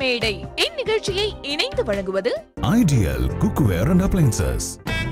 மேடை இந்நிகழ்ச்சியை இணைந்து வழங்குவது Ideal Cookware and Appliances.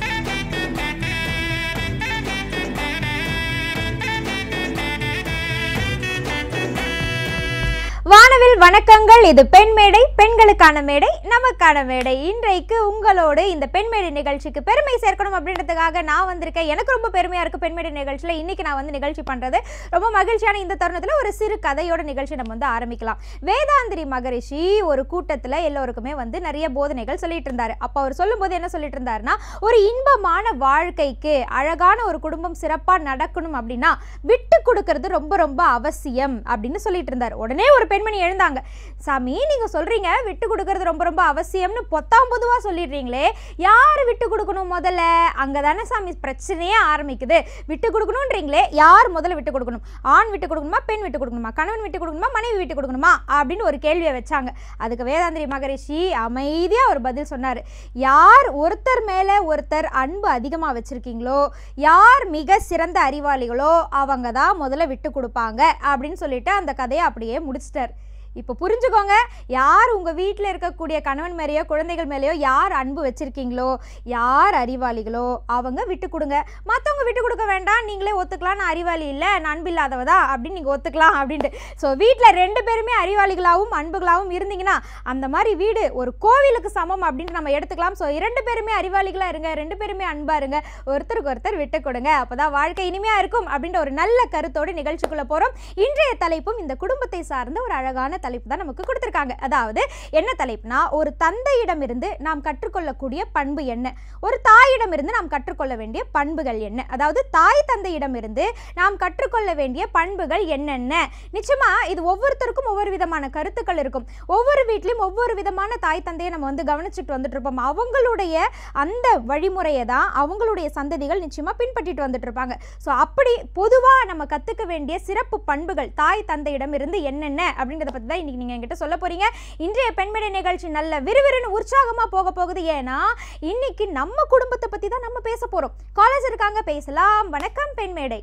வானவில் வணக்கங்கள் இது பெண் மேடை பெண்களுக்கான மேடை நமக்கான மேடை இன்றைக்கு உங்களோடு இந்த பெண் மேடை நிகழ்ச்சிக்கு பெருமை சேர்க்கணும் அப்படின்றதுக்காக நான் வந்திருக்கேன் எனக்கு ரொம்ப பெருமையா இருக்கு பெண் மேடை நிகழ்ச்சியில் இன்னைக்கு நான் வந்து நிகழ்ச்சி பண்றது ரொம்ப மகிழ்ச்சியான இந்த தருணத்தில் ஒரு சிறு கதையோட நிகழ்ச்சி நம்ம வந்து ஆரம்பிக்கலாம் வேதாந்திரி மகரிஷி ஒரு கூட்டத்தில் எல்லோருக்குமே வந்து நிறைய போதனைகள் சொல்லிட்டு இருந்தாரு அப்போ அவர் சொல்லும்போது என்ன சொல்லிட்டு இருந்தாருன்னா ஒரு இன்பமான வாழ்க்கைக்கு அழகான ஒரு குடும்பம் சிறப்பாக நடக்கணும் அப்படின்னா விட்டு கொடுக்கறது ரொம்ப ரொம்ப அவசியம் அப்படின்னு சொல்லிட்டு இருந்தார் உடனே ஒரு பெண்மணி எழுந்தாங்க சாமி நீங்க சொல்றீங்க விட்டு கொடுக்கறது ரொம்ப ரொம்ப அவசியம்னு பொத்தாம் பொதுவா சொல்லிடுறீங்களே யார் விட்டு கொடுக்கணும் முதல்ல அங்கதானே சாமி பிரச்சனையே ஆரம்பிக்குது விட்டு கொடுக்கணுன்றீங்களே யார் முதல்ல விட்டு கொடுக்கணும் ஆண் விட்டு கொடுக்கணுமா பெண் விட்டு கொடுக்கணுமா கணவன் விட்டு கொடுக்கணுமா மனைவி விட்டு கொடுக்கணுமா அப்படின்னு ஒரு கேள்வியை வச்சாங்க அதுக்கு வேதாந்திரி மகரிஷி அமைதியா ஒரு பதில் சொன்னார் யார் ஒருத்தர் மேலே ஒருத்தர் அன்பு அதிகமாக வச்சுருக்கீங்களோ யார் மிக சிறந்த அறிவாளிகளோ அவங்க தான் முதல்ல விட்டு கொடுப்பாங்க அப்படின்னு சொல்லிட்டு அந்த கதையை அப்படியே முடிச்சிட்டார் இப்போ புரிஞ்சுக்கோங்க யார் உங்கள் வீட்டில் இருக்கக்கூடிய கணவன் மேலேயோ குழந்தைகள் மேலேயோ யார் அன்பு வச்சுருக்கீங்களோ யார் அறிவாளிகளோ அவங்க விட்டு கொடுங்க மற்றவங்க விட்டு கொடுக்க வேண்டாம் நீங்களே ஒத்துக்கலாம் நான் அறிவாளி இல்லை நான் அன்பு இல்லாதவ தான் அப்படின்னு நீங்கள் ஒத்துக்கலாம் அப்படின்ட்டு ஸோ வீட்டில் ரெண்டு பேருமே அறிவாளிகளாகவும் அன்புகளாகவும் இருந்தீங்கன்னா அந்த மாதிரி வீடு ஒரு கோவிலுக்கு சமம் அப்படின்ட்டு நம்ம எடுத்துக்கலாம் ஸோ இரண்டு பேருமே அறிவாளிகளாக இருங்க ரெண்டு பேருமே அன்பாக இருங்க ஒருத்தருக்கு ஒருத்தர் விட்டு கொடுங்க அப்பதான் வாழ்க்கை இனிமையாக இருக்கும் அப்படின்ற ஒரு நல்ல கருத்தோடு நிகழ்ச்சிக்குள்ளே போகிறோம் இன்றைய தலைப்பும் இந்த குடும்பத்தை சார்ந்த ஒரு அழகான தலைப்பு தான் நமக்கு கொடுத்துருக்காங்க அதாவது என்ன தலைப்புனா ஒரு தந்தையிடமிருந்து நாம் கற்றுக்கொள்ளக்கூடிய பண்பு என்ன ஒரு தாயிடமிருந்து நாம் கற்றுக்கொள்ள வேண்டிய பண்புகள் என்ன அதாவது தாய் தந்தையிடமிருந்து நாம் கற்றுக்கொள்ள வேண்டிய பண்புகள் என்னென்ன நிச்சயமா இது ஒவ்வொருத்தருக்கும் ஒவ்வொரு விதமான கருத்துக்கள் இருக்கும் ஒவ்வொரு வீட்லையும் ஒவ்வொரு விதமான தாய் தந்தையை நம்ம வந்து கவனிச்சுட்டு வந்துட்டு இருப்போம் அவங்களுடைய அந்த வழிமுறையை தான் அவங்களுடைய சந்ததிகள் நிச்சயமா பின்பற்றிட்டு வந்துட்டு இருப்பாங்க ஸோ அப்படி பொதுவாக நம்ம கற்றுக்க வேண்டிய சிறப்பு பண்புகள் தாய் தந்தையிடம் இருந்து என்னென்ன அப்படின்றத பற்றி தான் இன்னைக்கு நீங்கள் என்கிட்ட சொல்ல போறீங்க இன்றைய பெண்மணி நிகழ்ச்சி நல்ல விறுவிறுன்னு உற்சாகமாக போக போகுது ஏன்னா இன்னைக்கு நம்ம குடும்பத்தை பற்றி தான் நம்ம பேச போகிறோம் காலேஜ் இருக்காங்க பேசலாம் வணக்கம் பெண்மேடை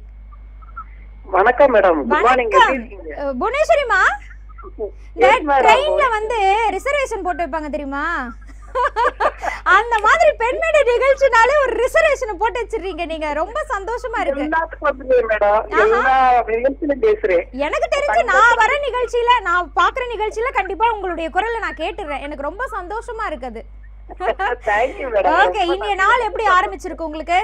வணக்கம் மேடம் குட் மார்னிங் எப்படி வணக்கம் இருக்கீங்க அஹ், புவனேஸ்வரிமா இந்த Yes, madam. ட்ரெயின்ல வந்து ரிசர்வேஷன் போட்டு வைப்பாங்க தெரியுமா அந்த மாதிரி பெண்மேடை நிகழ்ச்சினாலே ஒரு ரிசர்வேஷன் போட்டு வச்சிடுறீங்க நீங்க ரொம்ப சந்தோஷமா இருக்கு எல்லாத்துக்கும் வந்துருக்கேன் மேடம் எல்லா நிகழ்ச்சியிலும் பேசுறேன் எனக்கு தெரிஞ்சு நான் வர நிகழ்ச்சியில நான் பாக்குற நிகழ்ச்சியில கண்டிப்பா உங்களுடைய குரலை நான் கேட்டுறேன் எனக்கு ரொம்ப சந்தோஷமா இருக்குது தேங்க்யூ மேடம் ஓகே இன்றைய நாள் எப்படி ஆரம்பிச்சிருக்கு உங்களுக்கு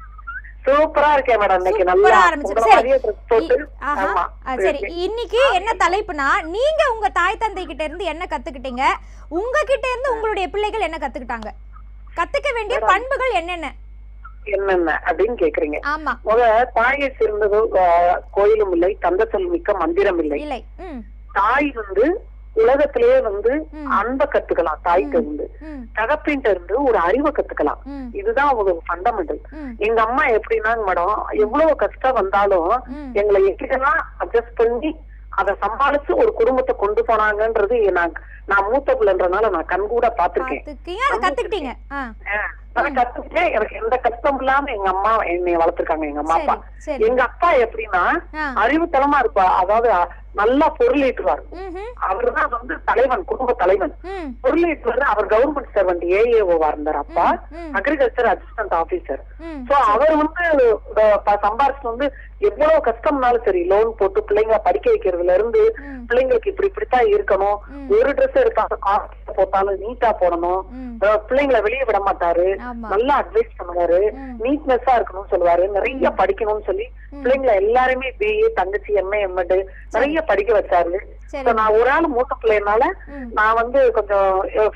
சூப்பரா இருக்கேன் மேடம் இன்னைக்கு சூப்பரா நல்லா ஆரம்பிச்சிருக்கு உங்களை சரி மாதிரியே dress போட்டு இ- ஆஹா. ஆமா ஆ, சரி இன்னைக்கு என்ன தலைப்புனா நீங்க உங்க தாய் தந்தை கிட்ட இருந்து என்ன கத்துக்கிட்டீங்க உங்ககிட்ட இருந்து உங்களுடைய பிள்ளைகள் என்ன கத்துக்கிட்டாங்க கத்துக்க வேண்டிய பண்புகள் என்னென்ன என்னென்ன அப்படின்னு கேக்குறீங்க ஆமா முத தாயை சிறந்தது ஆஹ், கோயிலும் இல்லை தந்த சொல் மிக்க மந்திரம் இல்லை இல்லை ம் தாய் வந்து உலகத்திலேயே வந்து ம். அன்பை கத்துக்கலாம் தாய்க்கு இருந்து ம் தகப்பின்ட்டு இருந்து ஒரு அறிவை கத்துக்கலாம் ம் இதுதான் அவங்க ஃபண்டமெண்டல் ம் எங்க அம்மா எப்படின்னாங்க மேடம் எவ்வளவு கஷ்டம் வந்தாலும் ம் எங்களை எப்படியெல்லாம் அட்ஜஸ்ட் பண்ணி அதை சமாளிச்சு ஒரு குடும்பத்தை கொண்டு போனாங்கன்றது நான் நான் மூத்த பிள்ளைன்றனால நான் கண்கூட பாத்திருக்கேன் பாத்துக்கீங்க அதை கத்துக்கிட்டீங்க ஆ நான் கத்துக்கிட்டேன் எனக்கு எந்த கஷ்டம் இல்லாம எங்க அம்மா என்னை வளர்த்திருக்காங்க எங்க அம்மா அப்பா சரி சரி எங்க அப்பா எப்படின்னா ஆ அறிவுத்தனமா இருப்பா அதாவது அ- நல்லா பொருளீட்டுவார் ம்ஹும். அவர்தான் வந்து தலைவன் குடும்ப தலைவன் ம் பொருளீட்டுவாரு அவர் கவர்மெண்ட் சர்வெண்ட் ஏஏஓவா இருந்தார் அப்பா ம் அக்ரிகல்ச்சர் அசிஸ்டன்ட் ஆபீசர் ம் சோ அவர் வந்து இந்த ப- சம்பாரிச்சு வந்து எவ்வளவு கஷ்டம்னாலும் சரி லோன் போட்டு பிள்ளைங்க படிக்க வைக்கிறதுல இருந்து ம் பிள்ளைங்களுக்கு இப்படி இப்படித்தான் இருக்கணும் ம். ஒரு ட்ரெஸ் எடுத்தாலும் காசு போட்டாலும் நீட்டா போடணும் ம் அஹ் பிள்ளைங்களை வெளியே விட மாட்டாரு ஆமா நல்லா அட்வைஸ் பண்ணுவாரு ம். நீட்னஸா இருக்கணும்னு சொல்லுவாரு நிறைய படிக்கணும்னு சொல்லி ம். பிள்ளைங்களை எல்லாருமே பிஏ தங்கச்சி எம்ஏ எம்எட் நிறைய படிக்க வச்சாரு சரி So, நான் ஒரு ஆள் மூத்த பிள்ளைனால ம் நான் வந்து கொஞ்சம்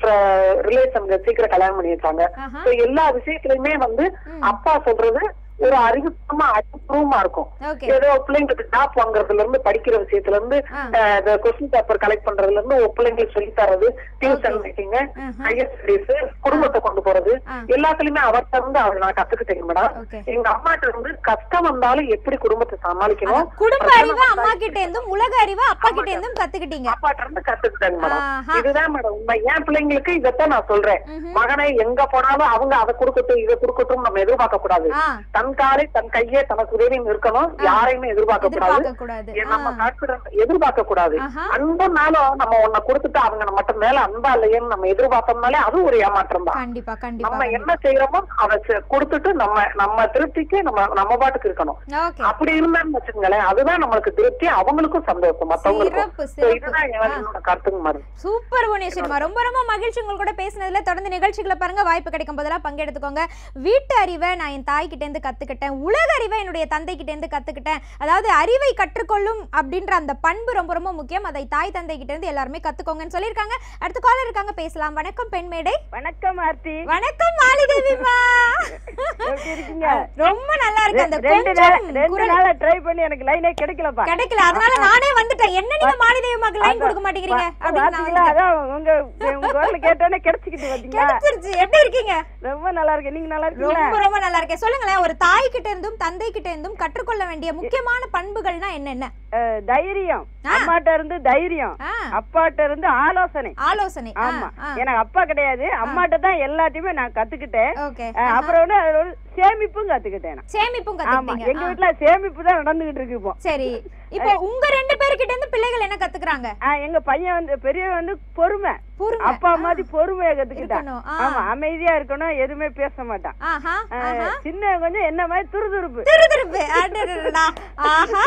ரிலேஷன் சீக்கிரம் கல்யாணம் பண்ணி வச்சாங்க ஆஹா So, எல்லா விஷயத்துலயுமே வந்து ம். அப்பா சொல்றது ஒரு அறிவுமா அறிவுமா இருக்கும் ஓகே ஏதோ பிள்ளைங்களுக்கு ஜாப் வாங்குறதுல இருந்து படிக்கிற விஷயத்துல இருந்து ஆ. கொஸ்டின் பேப்பர் கலெக்ட் பண்றதுல இருந்து ஒரு பிள்ளைங்களுக்கு சொல்லி தர்றது டியூஷன் மேக்கிங் ஆஹா. ஹையர் ஸ்டடீஸ் குடும்பத்தை கொண்டு போறது ஆ. எல்லாத்துலயுமே அவர்கிட்ட இருந்து அவர் நான் கத்துக்கிட்டேங்க மேடம் ஓகே எங்க அம்மாட்ட இருந்து கஷ்டம் வந்தாலும் எப்படி குடும்பத்தை சமாளிக்கணும் அதான் குடும்ப அறிவு அம்மா கிட்ட இருந்தும் உலக அறிவு அப்பா கிட்ட இருந்தும் கத்துக்கிட்டீங்க அப்பாட்ட இருந்து கத்துக்கிட்டேங்க மேடம் ஆஹா. இதுதான் மேடம் உண்மை என் பிள்ளைங்களுக்கு இதைத்தான் நான் சொல்றேன் ம்ஹும். மகனை எங்க போனாலும் அவங்க அதை கொடுக்கட்டும் இதை கொடுக்கட்டும் நம்ம எதிர்பார்க்க கூடாது ஆ தன் காலை தன் கையே தனக்கு உதவி இருக்கணும் யாரையுமே எதிர்பார்க்க கூடாது எதிர்பார்க்க கூடாது ஏ, நம்ம கான்பிடன்ஸ் எதிர்பார்க்க கூடாது ஆஹா. அன்புனாலும் நம்ம ஒன்ன கொடுத்துட்டு அவங்க நம்ம மேல அன்பா இல்லையேன்னு நம்ம எதிர்பார்த்தோம்னாலே அது ஒரு ஏமாற்றம் தான் கண்டிப்பா கண்டிப்பா நம்ம என்ன செய்யறோமோ அதை செ- கொடுத்துட்டு நம்ம நம்ம திருப்திக்கு நம்ம நம்ம பாட்டுக்கு இருக்கணும் ஓகே அப்படி இருந்தான்னு வச்சுக்கோங்களேன் அதுதான் நம்மளுக்கு திருப்தி அவங்களுக்கும் சந்தோஷம் மத்தவங்களுக்கும் சிறப்பு So, சிறப்பு இதுதான் என்னோட கருத்துங்க மாதிரி சூப்பர் புவனேஸ்வரிமா ரொம்ப ரொம்ப மகிழ்ச்சி உங்க கூட பேசினதுல தொடர்ந்து நிகழ்ச்சிகளை பாருங்க வாய்ப்பு கிடைக்கும் போதெல்லாம் பங்கெடுத்துக்கோங்க வீட்டு அறிவை நான் என் தாய் கிட்ட இருந்து கத்துக்கிட்டேன் உலக அறிவை என்னுடைய தந்தை கிட்ட இருந்து கத்துக்கிட்டேன் அதாவது அறிவை கற்றுக்கொள்ளும் அப்படின்ற அந்த பண்பு ரொம்ப ரொம்ப முக்கியம் அதை தாய் தந்தை கிட்ட இருந்து எல்லாருமே கத்துக்கோங்கன்னு சொல்லியிருக்காங்க அடுத்த காலர் இருக்காங்க பேசலாம் வணக்கம் பெண்மேடை வணக்கம் ஆர்த்தி வணக்கம் மாலிதேவிமா எப்படி இருக்கீங்க ரொம்ப நல்லா இருக்கு அந்த ரெண்டு நாள் கொஞ்சம் ரெண்டு குரல் நாளா ட்ரை பண்ணி எனக்கு லைனே கிடைக்கலப்பா கிடைக்கல அதனால நானே வந்துட்டேன் என்ன நீங்க மாலிதேவிமாக்கு லைன் கொடுக்க மாட்டேங்கிறீங்க அப்படின்னு நான் பாத்தீங்களா வந்துட்டேன். அதான் உங்க உங்க குரல் கேட்டோன்னே கிடைச்சிக்கிட்டு பாத்தீங்களா கிடைச்சிருச்சு எப்படி இருக்கீங்க ரொம்ப நல்லா இருக்கு நீங்க நல்லா இருக்கீங்களா ரொம்ப ரொம்ப நல்லா இருக்கேன் சொல்லுங்களேன் ஒரு தாய் கிட்ட இருந்தும் தந்தை கிட்ட இருந்தும் கற்றுக்கொள்ள வேண்டிய முக்கியமான பண்புகள்னா என்னென்ன அஹ், தைரியம் ஆ. அம்மாட்ட இருந்து தைரியம் ஆ, அப்பாட்ட இருந்து ஆலோசனை ஆலோசனை ஆ, ஆமா ஆ. எனக்கு அப்பா கிடையாது அம்மாட்ட தான் எல்லாத்தையுமே நான் கத்துக்கிட்டேன் ஓகே அஹ், அப்புறம் வந்து அதுல ஒரு சேமிப்பும் கத்துக்கிட்டேன் நான். சேமிப்பும் ஆமா கத்துக்கிட்டீங்க எங்க ஆ. வீட்டுல சேமிப்பு தான் நடந்துகிட்டு இருக்கு இப்போ சரி இப்போ உங்க ரெண்டு பேர்கிட்ட இருந்து பிள்ளைகள் என்ன கத்துக்கறாங்க ஆ, எங்க பையன் வந்து பெரியவன் வந்து பொறுமை பொறுமை அப்பா மாதிரி பொறுமையா கத்துக்கிட்டான் இருக்கணும் ஆ. ஆமா அமைதியா இருக்கணும் எதுவுமே பேச மாட்டான் ஆஹா ஆ, ஆஹா சின்ன கொஞ்சம் என்ன மாதிரி துருதுருப்பு திருதிருப்பு அடடடடா. ஆஹா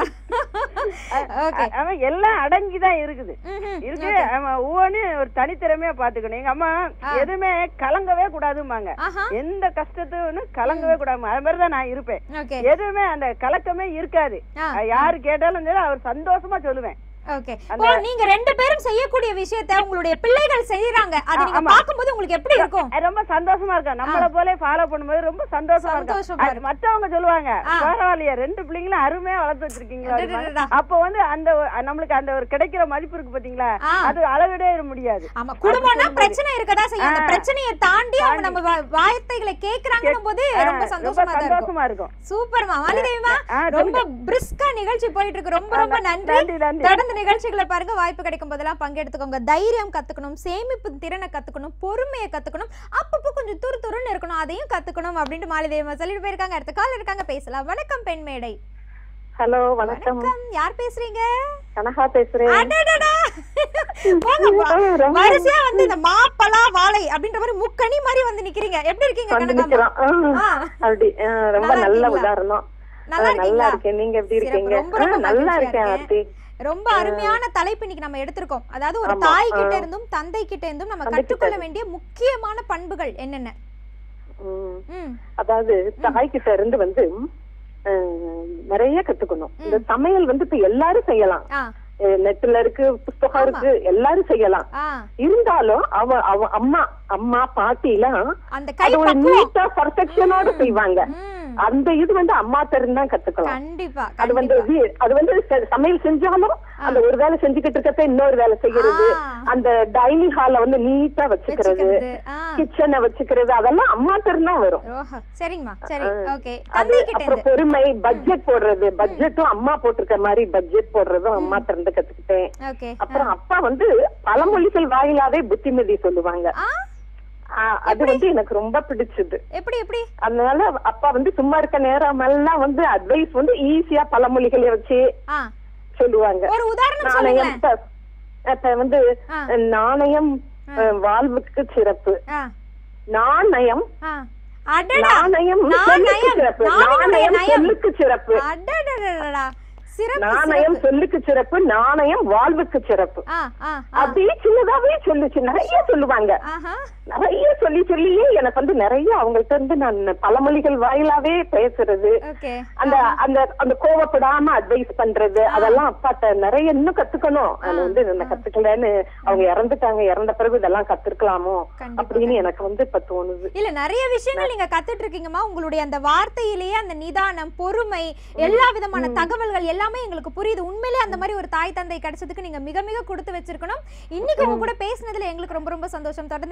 ஓகே அ- அவன் எல்லாம் அடங்கிதான் இருக்குது ம்ஹும். இருக்கு அவன் ஒவ்வொன்றும் ஒரு தனித்திறமையா பாத்துக்கணும் எங்க அம்மா எதுவுமே கலங்கவே கூடாதும்பாங்க ஆஹா எந்த கஷ்டத்தையும் கலங்கவே கூடாது அது மாதிரிதான் நான் இருப்பேன் ஓகே எதுவுமே அந்த கலக்கமே இருக்காது ஆ. அது யாரு கேட்டாலும் சரி அவர் சந்தோஷமா சொல்லுவேன் ஓகே இப்போ நீங்க ரெண்டு பேரும் செய்யக்கூடிய விஷயத்தை உங்களுடைய பிள்ளைகள் செய்யறாங்க அது நீங்க ஆமா. பாக்கும்போது உங்களுக்கு எப்படி இருக்கும் அது ரொம்ப சந்தோஷமா இருக்கும் நம்மள போல ஃபாலோ பண்ணும்போது ரொம்ப சந்தோஷமா சந்தோஷமா இருக்கும் அது இருக்கும். மத்தவங்க சொல்லுவாங்க ஆ. பரவாயில்லையே ரெண்டு பிள்ளைங்களும் அருமையா வளர்த்து வச்சிருக்கீங்களா அடடடடா. அப்படிம்பாங்க. அப்ப வந்து அந்த ஒரு- நம்மளுக்கு அந்த ஒரு கிடைக்கிற மதிப்பு இருக்கு பாத்தீங்களா ஆ. அது அளவிடவே முடியாது ஆமா குடும்பம்னா சொல்லும்போது. பிரச்சனை இருக்கதா செய்யும் அந்த ஆ. பிரச்சனையை தாண்டி அவங்க நம்ம வா- வார்த்தைகளை கேக்குறாங்கன்னும் போது ஆ, ரொம்ப சந்தோஷமா தான் இருக்கும் சந்தோஷமா இருக்கும் சூப்பர்மா வாலிதேவிமா ஆ, ரொம்ப பிரிஸ்கா நிகழ்ச்சி போயிட்டு இருக்கு ரொம்ப ரொம்ப நன்றி நன்றி நன்றி தொடர்ந்து நிகழ்ச்சிகளை பாருங்க வாய்ப்பு கிடைக்கும் போதெல்லாம் பங்கெடுத்துக்கோங்க தைரியம் கத்துக்கணும் சேமிப்பு திறனை கத்துக்கணும் பொறுமையை கத்துக்கணும் அப்பப்போ கொஞ்சம் துரு துருன்னு இருக்கணும் அதையும் கத்துக்கணும் அப்படின்ட்டு மாலிதேவிமா சொல்லிட்டு போயிருக்காங்க அடுத்த கால் இருக்காங்க பேசலாம் வணக்கம் பெண்மேடை ஹலோ வணக்கம் வணக்கம் யார் பேசுறீங்க கனகா பேசுறேன் அடடடா. போங்க, வா- ரொம்ப வரிசையா வந்து இந்த மாப்பழா வாழை அப்படின்ற மாதிரி முக்கணி மாதிரி வந்து நிக்கிறீங்க எப்படி இருக்கீங்க வந்து கனகாம்மா? நிக்கிறோம் ஆ, ஆ, அப்படி ஆ, ரொம்ப நல்லா நல்ல இருக்கீங்களா? உதாரணம் நல்லா ஆ, நல்லா இருக்கீங்களா இருக்கேன் நீங்க எப்படி சிறப்பு. இருக்கீங்க ரொம்ப ஆ, ரொம்ப நல்லா மகிழ்ச்சியா இருக்கேன் ஆர்த்தி ரொம்ப அருமையான தலைப்பு இன்னைக்கு நம்ம எடுத்திருக்கோம் அதாவது ஒரு ஆமா, தாய் கிட்ட ஆ. இருந்தும் தந்தை கிட்ட இருந்தும் நம்ம தந்தை கிட்ட கற்றுக்கொள்ள வேண்டிய முக்கியமான பண்புகள் என்னென்ன ம். ம் அதாவது தாய்கிட்ட இருந்து வந்து அஹ், நிறைய கத்துக்கணும் இந்த சமையல் வந்து இப்ப எல்லாரும் செய்யலாம் ஆ அஹ், நெட்ல இருக்கு புஸ்தகம் ஆமா. இருக்கு எல்லாரும் செய்யலாம் ஆ இருந்தாலும் அவ அவ அம்மா அம்மா பாட்டி எல்லாம் அந்த கை அது ஒரு பக்குவம் நீட்டா பர்ஃபெக்ஷனோட செய்வாங்க ம், அந்த இது வந்து அம்மா தான் கத்துக்கலாம் கண்டிப்பா அது வந்து கண்டிப்பா. வீ- அது வந்து ச- சமையல் செஞ்சாலும் அந்த ஒரு வேலை செஞ்சுக்கிட்டு இருக்கப்ப இன்னொரு வேலை செய்யறது ஆ. அந்த டைனிங் ஹால வந்து நீட்டா வச்சுக்கிறது வச்சுக்கிறது ஆ கிச்சனை வச்சுக்கிறது அதெல்லாம் அம்மா தான் வரும் ஓஹோ சரிங்கம்மா சரி ஓகே அது தந்தை கிட்ட அப்புறம் இருந்து பொறுமை பட்ஜெட் போடுறது பட்ஜெட்டும் அம்மா போட்டிருக்க மாதிரி பட்ஜெட் போடுறதும் அம்மா திறந்து கத்துக்கிட்டேன் ஓகே அப்புறம் அப்பா வந்து பழமொழிகள் வாயிலாவே புத்திமதி சொல்லுவாங்க ஆ ஆ, அது வந்து எனக்கு ரொம்ப பிடிச்சது எப்படி எப்படி அதனால அப்பா வந்து சும்மா இருக்க நேரம் எல்லாம் வந்து அட்வைஸ் வந்து ஈஸியா பழமொழிகளை வச்சு ஆ சொல்லுவாங்க ஒரு உதாரணம் நாணயம் சொல்லுங்களேன் இப்ப- இப்ப வந்து ஆ. நாணயம் அஹ், வாழ்வுக்கு சிறப்பு ஆ நாணயம் ஆ அடடா நாணயம் நாணயம். சொல்லுக்கு சிறப்பு நாணயனுடைய நாணயம் நயம். சொல்லுக்கு சிறப்பு அடடடடடா சிறப்பு நாணயம் சிறப்பு. சொல்லுக்கு சிறப்பு நாணயம் வாழ்வுக்கு சிறப்பு ஆ ஆ ஆ அப்படியே சின்னதாவே சொல்லுச்சு நிறைய சொல்லுவாங்க ஆஹா நிறைய சொல்லி சொல்லியே எனக்கு வந்து நிறைய அவங்கள்ட்ட இருந்து நான் பழமொழிகள் வாயிலாவே பேசுறது ஓகே அந்த அந்த அந்த கோவப்படாம அட்வைஸ் பண்றது அதெல்லாம் அப்பாட்ட நிறைய இன்னும் கத்துக்கணும் அது வந்து நான் கத்துக்கலன்னு அவங்க இறந்துட்டாங்க இறந்த பிறகு இதெல்லாம் கத்துருக்கலாமோ கண்டிப்பா, அப்படின்னு எனக்கு வந்து இப்ப தோணுது இல்ல நிறைய விஷயங்கள் நீங்க கத்துட்டு இருக்கீங்கம்மா உங்களுடைய அந்த வார்த்தையிலேயே அந்த நிதானம் பொறுமை எல்லா விதமான தகவல்கள் எல்லாமே எங்களுக்கு புரியுது உண்மையிலே அந்த மாதிரி ஒரு தாய் தந்தை கிடைச்சதுக்கு நீங்க மிக மிக கொடுத்து வச்சிருக்கணும் இன்னைக்கு உங்க கூட பேசினதுல எங்களுக்கு ரொம்ப ரொம்ப சந்தோஷம் தொடர்ந்து நிகழ்ச்சிகளை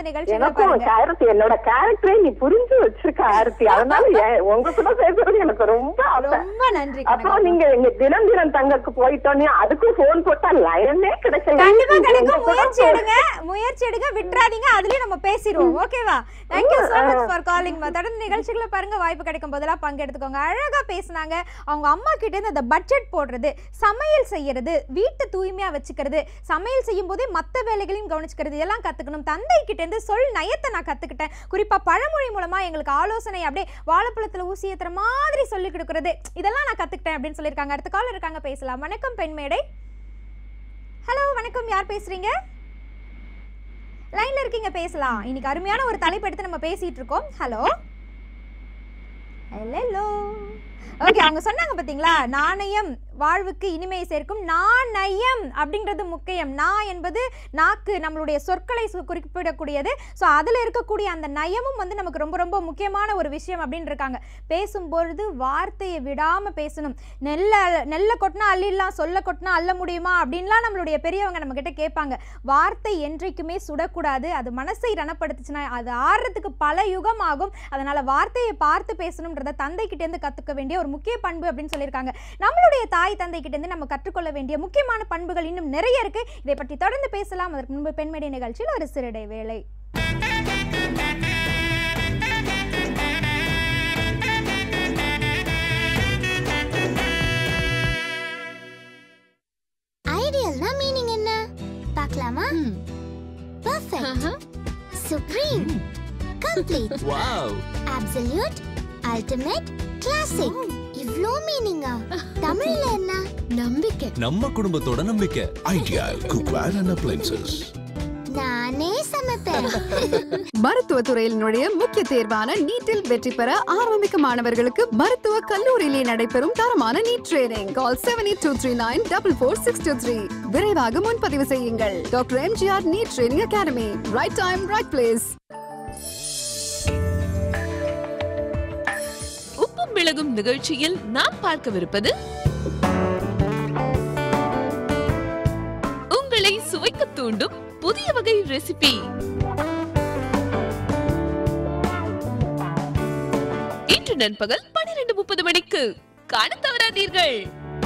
எனக்கும் பாருங்க ஆரத்தி என்னோட கேரக்டரே நீ புரிஞ்சு வச்சிருக்க ஆரத்தி அதனால ஏன் உங்க கூட பேசுறது எனக்கு ரொம்ப ஆசை ரொம்ப நன்றி அப்புறம் நீங்க எங்க தினம் தினம் தங்கக்கு போயிட்டோன்னே அதுக்கும் போன் போட்டா லைனே கிடைக்கல கண்டிப்பா கிடைக்கும் உங்க கூட முயற்சி எடுங்க முயற்சி எடுங்க விட்டுறாதீங்க அதுலயும் நம்ம பேசிடுவோம் ஓகேவா thank you so much for calling தொடர்ந்து நிகழ்ச்சிகளை பாருங்க வாய்ப்பு கிடைக்கும் போதெல்லாம் பங்கெடுத்துக்கோங்க அழகா பேசுனாங்க அவங்க அம்மா கிட்ட இருந்து அந்த பட்ஜெட் போடுறது சமையல் செய்யறது வீட்டை தூய்மையா வச்சுக்கிறது சமையல் செய்யும் போதே மத்த வேலைகளையும் கவனிச்சுக்கிறது இதெல்லாம் கத்துக்கணும் தந்தை கிட்ட இருந்து சொல் நயத்தை நான் கத்துக்கிட்டேன் குறிப்பா பழமொழி மூலமா எங்களுக்கு ஆலோசனை அப்படியே வாழைப்பழத்துல ஊசி ஏத்துற மாதிரி சொல்லி கொடுக்கறது இதெல்லாம் நான் கத்துக்கிட்டேன் அப்படின்னு சொல்லியிருக்காங்க அடுத்த கால் இருக்காங்க பேசலாம் வணக்கம் பெண்மேடை ஹலோ வணக்கம் யார் பேசுறீங்க லைன்ல இருக்கீங்க பேசலாம் இன்னைக்கு அருமையான ஒரு தலைப்பு எடுத்து நம்ம பேசிட்டு இருக்கோம் ஹலோ ஹலோ ஓகே அவங்க சொன்னாங்க பாத்தீங்களா நாணயம் வாழ்வுக்கு இனிமை சேர்க்கும் நாணயம் அப்படின்றது முக்கியம் நா என்பது நாக்கு நம்மளுடைய சொற்களை சு- குறிப்பிடக்கூடியது ஸோ அதில் இருக்கக்கூடிய அந்த நயமும் வந்து நமக்கு ரொம்ப ரொம்ப முக்கியமான ஒரு விஷயம் அப்படின்னு இருக்காங்க பேசும்பொழுது வார்த்தையை விடாம பேசணும் நெல்ல நெல்ல கொட்டினா அள்ளிடலாம் சொல்ல கொட்டினா அள்ள முடியுமா அப்படின்லாம் நம்மளுடைய பெரியவங்க நம்ம கிட்ட கேட்பாங்க வார்த்தை என்றைக்குமே சுடக்கூடாது அது மனசை ரணப்படுத்துச்சுன்னா அது ஆறுறதுக்கு பல யுகம் ஆகும் அதனால வார்த்தையை பார்த்து பேசணுன்றத தந்தை கிட்ட இருந்து கத்துக்க வேண்டிய ஒரு முக்கிய பண்பு அப்படின்னு சொல்லியிருக்காங்க நம்மளுடைய தாய் தந்தை கிட்ட இருந்து நம்ம கற்றுக்கொள்ள வேண்டிய முக்கியமான பண்புகள் இன்னும் நிறைய இருக்கு இதை பற்றி தொடர்ந்து பேசலாம் அதற்கு முன்பு பெண்மணி நிகழ்ச்சியில் ஒரு சிறுடை வேலை ஐடியல்னா மீனிங் என்ன பார்க்கலாமா perfect supreme complete wow absolute ultimate classic இவ்ளோ மீனிங்கா தமிழ்ல என்ன நம்பிக்கை நம்ம குடும்பத்தோட நம்பிக்கை Ideal Cookware and Appliances. நானே சமைப்பேன் மருத்துவத்துறையில் நுழைய முக்கிய தேர்வான நீட்டில் வெற்றி பெற ஆரம்பிக்க மாணவர்களுக்கு மருத்துவ கல்லூரியிலே நடைபெறும் தரமான NEET training call seven eight two three nine double four six two three விரைவாக முன்பதிவு செய்யுங்கள் doctor MGR NEET training academy right time right place உப்பும் மிளகும் நிகழ்ச்சியில் நாம் பார்க்கவிருப்பது உங்களை சுவைக்க தூண்டும் புதிய வகை ரெசிபி இன்று நண்பகல் பனிரெண்டு முப்பது மணிக்கு காண தவறாதீர்கள்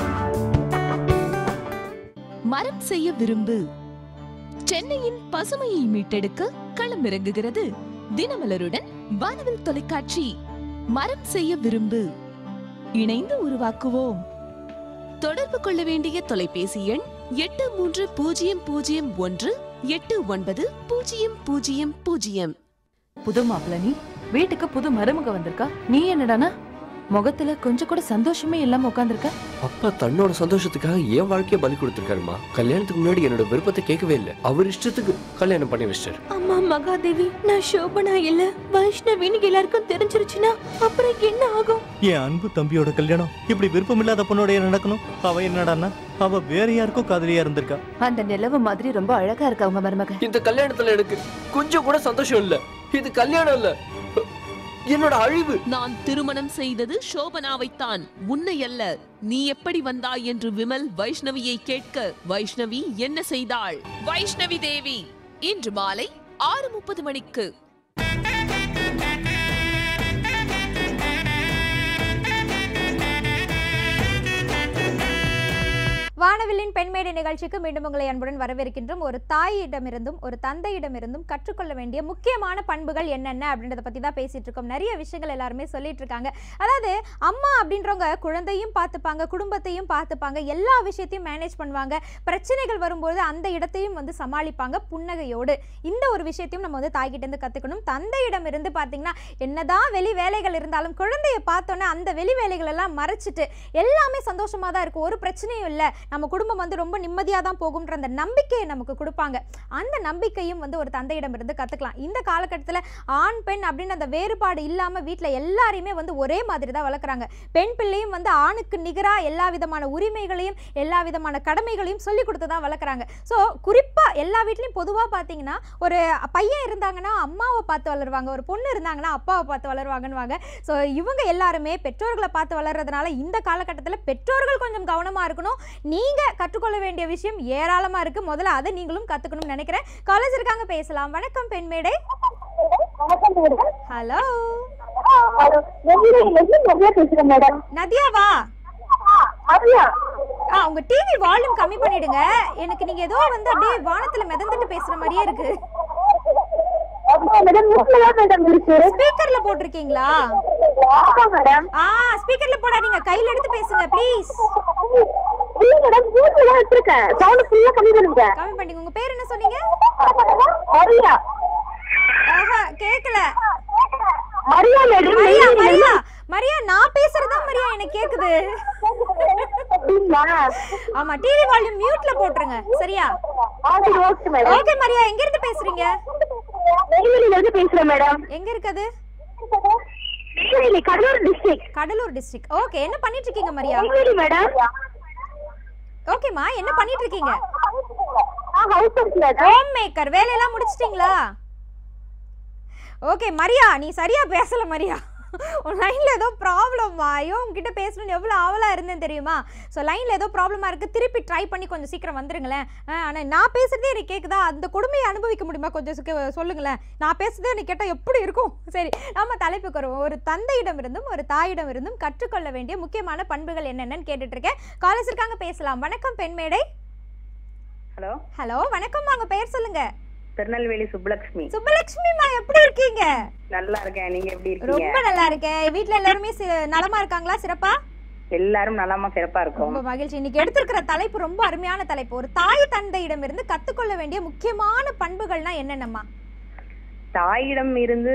மரம் செய்ய விரும்பு சென்னையின் பசுமையை மீட்டெடுக்க களமிறங்குகிறது தினமலருடன் வானவில் தொலைக்காட்சி மரம் செய்ய விரும்பு இணைந்து உருவாக்குவோம் தொடர்பு கொள்ள வேண்டிய தொலைபேசி எண் எட்டு மூன்று பூஜ்ஜியம் பூஜ்ஜியம் ஒன்று எட்டு ஒன்பது பூஜ்ஜியம் பூஜ்ஜியம் பூஜ்ஜியம் புது மாப்பிள்ள நீ வீட்டுக்கு புது மருமக வந்திருக்கா நீ என்னடானா முகத்துல கொஞ்சம் கூட சந்தோஷமே இல்லாம உட்காந்துருக்க அப்பா தன்னோட சந்தோஷத்துக்காக என் வாழ்க்கைய பலி கொடுத்திருக்காருமா கல்யாணத்துக்கு முன்னாடி என்னோட விருப்பத்தை கேட்கவே இல்லை அவர் இஷ்டத்துக்கு கல்யாணம் பண்ணி வச்சிட்டாரு அம்மா மகாதேவி நான் சோபனா இல்ல வைஷ்ணவின்னு எல்லாருக்கும் தெரிஞ்சிருச்சுன்னா அப்புறம் என்ன ஆகும் என் அன்பு தம்பியோட கல்யாணம் இப்படி விருப்பமில்லாத பொண்ணோட நடக்கணும் அவ என்னடான்னா அவ வேற யாருக்கோ காதலியா இருந்திருக்கா அந்த நிலவு மாதிரி ரொம்ப அழகா இருக்கா உங்க மருமக இந்த கல்யாணத்துல எனக்கு கொஞ்சம் கூட சந்தோஷம் இல்ல இது கல்யாணம் இல்ல என்னோட அழிவு நான் திருமணம் செய்தது சோபனாவைத்தான் உன்னை அல்ல நீ எப்படி வந்தாய் என்று விமல் வைஷ்ணவியை கேட்க வைஷ்ணவி என்ன செய்தாள் வைஷ்ணவி தேவி இன்று மாலை ஆறு முப்பது மணிக்கு வானவில்லின் பெண்மேடை நிகழ்ச்சிக்கு மீண்டும் உங்களை அன்புடன் வரவேற்கின்றோம் ஒரு தாயிடமிருந்தும் ஒரு தந்தையிடமிருந்தும் கற்றுக்கொள்ள வேண்டிய முக்கியமான பண்புகள் என்னென்ன அப்படின்றத பத்தி தான் பேசிட்டு இருக்கோம் நிறைய விஷயங்கள் எல்லாருமே சொல்லிட்டு இருக்காங்க அதாவது அம்மா அப்படின்றவங்க குழந்தையும் பார்த்துப்பாங்க குடும்பத்தையும் பார்த்துப்பாங்க எல்லா விஷயத்தையும் மேனேஜ் பண்ணுவாங்க பிரச்சனைகள் வரும்போது அந்த இடத்தையும் வந்து சமாளிப்பாங்க புன்னகையோடு இந்த ஒரு விஷயத்தையும் நம்ம வந்து தாய்கிட்ட இருந்து கத்துக்கணும் தந்தையிடம் இருந்து பார்த்தீங்கன்னா என்னதான் வெளி வேலைகள் இருந்தாலும் குழந்தைய பார்த்தோன்னே அந்த வெளி வேலைகள் எல்லாம் மறைச்சிட்டு எல்லாமே சந்தோஷமா தான் இருக்கும் ஒரு பிரச்சனையும் இல்லை நம்ம குடும்பம் வந்து ரொம்ப நிம்மதியாக தான் போகும்ன்ற அந்த நம்பிக்கையை நமக்கு கொடுப்பாங்க அந்த நம்பிக்கையும் வந்து ஒரு தந்தையிடமிருந்து கற்றுக்கலாம் இந்த காலகட்டத்தில் ஆண் பெண் அப்படின்னு அந்த வேறுபாடு இல்லாமல் வீட்டில் எல்லாரையுமே வந்து ஒரே மாதிரி தான் வளர்க்குறாங்க பெண் பிள்ளையும் வந்து ஆணுக்கு நிகராக எல்லா விதமான உரிமைகளையும் எல்லா விதமான கடமைகளையும் சொல்லி கொடுத்து தான் வளர்க்குறாங்க ஸோ குறிப்பாக எல்லா வீட்லேயும் பொதுவாக பார்த்தீங்கன்னா ஒரு பையன் இருந்தாங்கன்னா அம்மாவை பார்த்து வளருவாங்க ஒரு பொண்ணு இருந்தாங்கன்னா அப்பாவை பார்த்து வளருவாங்கன்னுவாங்க ஸோ இவங்க எல்லாருமே பெற்றோர்களை பார்த்து வளர்றதுனால இந்த காலகட்டத்தில் பெற்றோர்கள் கொஞ்சம் கவனமாக இருக்கணும் நீங்கள் கற்றுக்கொள்ள வேண்டிய விஷயம் ஏராளமாக இருக்குது முதல்ல அதை நீங்களும் கற்றுக்கணும்னு நினைக்கிறேன் காலேஜ் இருக்காங்க பேசலாம் வணக்கம் பெண்மேடை ஹலோ பேசுறேன் மேடம் நதியாவா அப்படியா ஆ உங்க டிவி வால்யூம் கம்மி பண்ணிடுங்க எனக்கு நீங்க ஏதோ வந்து அப்படியே வானத்துல மிதந்துட்டு பேசுற மாதிரியே இருக்கு மேடம் வீட்டுல தான் மேடம் இருக்கு ஸ்பீக்கர்ல போட்டிருக்கீங்களா ஆமா மேடம் ஆ ஸ்பீக்கர்ல போடாதீங்க கையில எடுத்து பேசுங்க ப்ளீஸ் இல்ல மேடம் வீட்டுல தான் வச்சிருக்கேன் சவுண்ட் ஃபுல்லா கம்மி பண்ணுங்க கம்மி பண்ணிங்க உங்க பேர் என்ன சொன்னீங்க மரியா ஆஹா கேக்கல மரியா மேடம் மரியா மரியா மரியா நான் பேசுறதா மரியா எனக்கு கேக்குது ஆமா டிவி வால்யூம் மியூட்ல போட்டுருங்க சரியா ஓகே மேடம் ஓகே மரியா எங்க இருந்து பேசுறீங்க நெய்வேலியில இருந்து பேசுறேன் மேடம் எங்க இருக்குது Neyveli Cuddalore district Cuddalore district okay என்ன பண்ணிட்டு இருக்கீங்க மரியா நெய்வேலி மேடம் ஓகேமா என்ன பண்ணிட்டு இருக்கீங்க housewife madam homemaker வேலையெல்லாம் முடிச்சிட்டீங்களா ஓகே மரியா நீ சரியா பேசல மரியா உன் லைனில் ஏதோ ப்ராப்ளம்மா ஐயோ உங்ககிட்ட பேசணும்னு எவ்வளோ ஆவலாக இருந்தேன் தெரியுமா ஸோ லைனில் ஏதோ ப்ராப்ளமாக இருக்குது திருப்பி ட்ரை பண்ணி கொஞ்சம் சீக்கிரம் வந்துருங்களேன் ஆனால் நான் பேசுகிறதே எனக்கு கேட்குதா அந்த கொடுமையை அனுபவிக்க முடியுமா கொஞ்சம் சுக்க- சொல்லுங்களேன் நான் பேசுறதே எனக்கு கேட்டால் எப்படி இருக்கும் சரி நம்ம தலைப்புக்கு வருவோம் ஒரு தந்தையிடமிருந்தும் ஒரு தாயிடமிருந்தும் கற்றுக்கொள்ள வேண்டிய முக்கியமான பண்புகள் என்னென்னு கேட்டுட்டு இருக்கேன் காலேஜ் இருக்காங்க பேசலாம் வணக்கம் பெண்மேடை ஹலோ ஹலோ வணக்கம் உங்க பேர் சொல்லுங்க திருநெல்வேலி சுப்புலட்சுமி சுப்பலட்சுமிமா எப்படி இருக்கீங்க நல்லா இருக்கேன் நீங்க எப்படி ரொம்ப இருக்கீங்க நல்லா இருக்கேன் வீட்ல எல்லாருமே சி- நலமா இருக்காங்களா சிறப்பா எல்லாரும் நலமா சிறப்பா இருக்கும் ரொம்ப மகிழ்ச்சி இன்னைக்கு எடுத்திருக்கிற தலைப்பு ரொம்ப அருமையான தலைப்பு ஒரு தாய் தந்தையிடமிருந்து கத்துக்கொள்ள வேண்டிய முக்கியமான பண்புகள்னா என்னென்னம்மா தாயிடம் இருந்து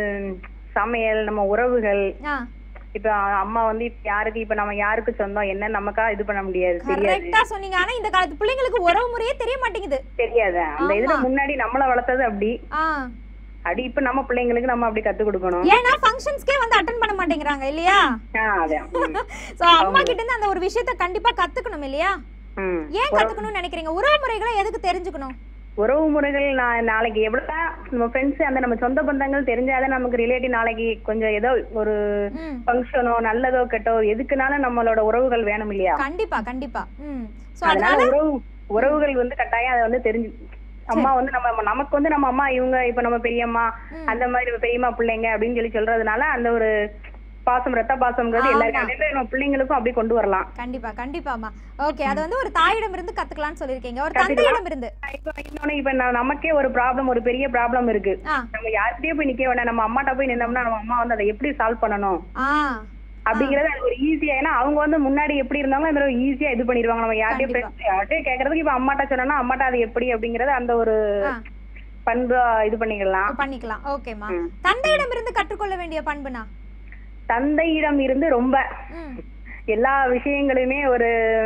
சமையல் நம்ம உறவுகள் ஆ இப்ப அம்மா வந்து இப்ப யாருக்கு இப்ப நம்ம யாருக்கு சொந்தம் என்ன நமக்கா இது பண்ண முடியாது தெரியாது கரெக்டா சொன்னீங்க ஆனா இந்த காலத்து பிள்ளைங்களுக்கு உறவு முறையே தெரிய மாட்டேங்குது தெரியாது அந்த இதுல ஆமா. முன்னாடி நம்மள வளர்த்தது அப்படி ஆ அப்படி இப்ப நம்ம பிள்ளைங்களுக்கு நம்ம அப்படி கத்து கொடுக்கணும் ஏன்னா ஃபங்க்ஷன்ஸ்க்கே வந்து அட்டன் பண்ண மாட்டேங்கிறாங்க இல்லையா ஆ, அதான். ம். சோ அம்மா கிட்ட இருந்து அந்த ஒரு விஷயத்த கண்டிப்பா கத்துக்கணும் இல்லையா ம். ஏன் கத்துக்கணும்னு நினைக்கிறீங்க உறவு முறைகளை எதுக்கு தெரிஞ்சுக்கணும் உறவு முறைகள் நான் நாளைக்கு எவ்வளவுதான் நம்ம ஃப்ரெண்ட்ஸ் அந்த நம்ம சொந்த பந்தங்கள் தெரிஞ்சாதான் நமக்கு ரிலேட்டிவ் நாளைக்கு கொஞ்சம் ஏதோ ஒரு ம் ஃபங்க்ஷனோ நல்லதோ கெட்டோ எதுக்குனாலும் நம்மளோட உறவுகள் வேணும் இல்லையா கண்டிப்பா கண்டிப்பா ம் சோ அதனால அதனால உறவு உறவுகள் வந்து கட்டாயம் அதை வந்து தெரிஞ்சு அம்மா வந்து நம்ம நமக்கு வந்து நம்ம அம்மா இவங்க இப்ப நம்ம பெரியம்மா ம். அந்த மாதிரி பெரியம்மா பிள்ளைங்க அப்படின்னு சொல்லி சொல்றதுனால அந்த ஒரு பாசம் ரத்த பாசம்ங்கிறது ஆமா. எல்லாருக்கும் அதே மாதிரி நம்ம பிள்ளைங்களுக்கும் அப்படி கொண்டு வரலாம் கண்டிப்பா கண்டிப்பாமா ஓகே அது வந்து ஒரு தாயிடம் இருந்து கத்துக்கலாம்னு சொல்லிருக்கீங்க ஒரு கத்துக்கலாம். தந்தையிடம் இருந்து இப்ப இன்னொன்னு இப்ப நான் நமக்கே ஒரு ப்ராப்ளம் ஒரு பெரிய ப்ராப்ளம் இருக்கு ஆ நம்ம யார்கிட்டயே போய் நிக்க வேண்டாம் நம்ம அம்மாட்ட போய் நின்னோம்னா நம்ம அம்மா வந்து அதை எப்படி சால்வ் பண்ணணும் ஆ அப்படிங்கறது அது ஒரு ஈஸியா ஏன்னா அவங்க வந்து முன்னாடி எப்படி இருந்தாங்களோ அந்த ஈஸியா இது பண்ணிடுவாங்க நம்ம யார்கிட்டயும் கண்டிப்பா. ஃப்ரெண்ட்ஸ் யார்கிட்டயும் கேக்குறதுக்கு இப்ப அம்மாட்ட சொன்னா அம்மாட்ட அது எப்படி அப்படிங்கறது அந்த ஒரு ஆ. பண்பு இது பண்ணிக்கலாம் பண்ணிக்கலாம் ஓகேமா ம். தந்தையிடம் இருந்து கற்றுக்கொள்ள வேண்டிய பண்புனா தந்தையிடம் இருந்து ரொம்ப ம் எல்லா விஷயங்களுமே ஒரு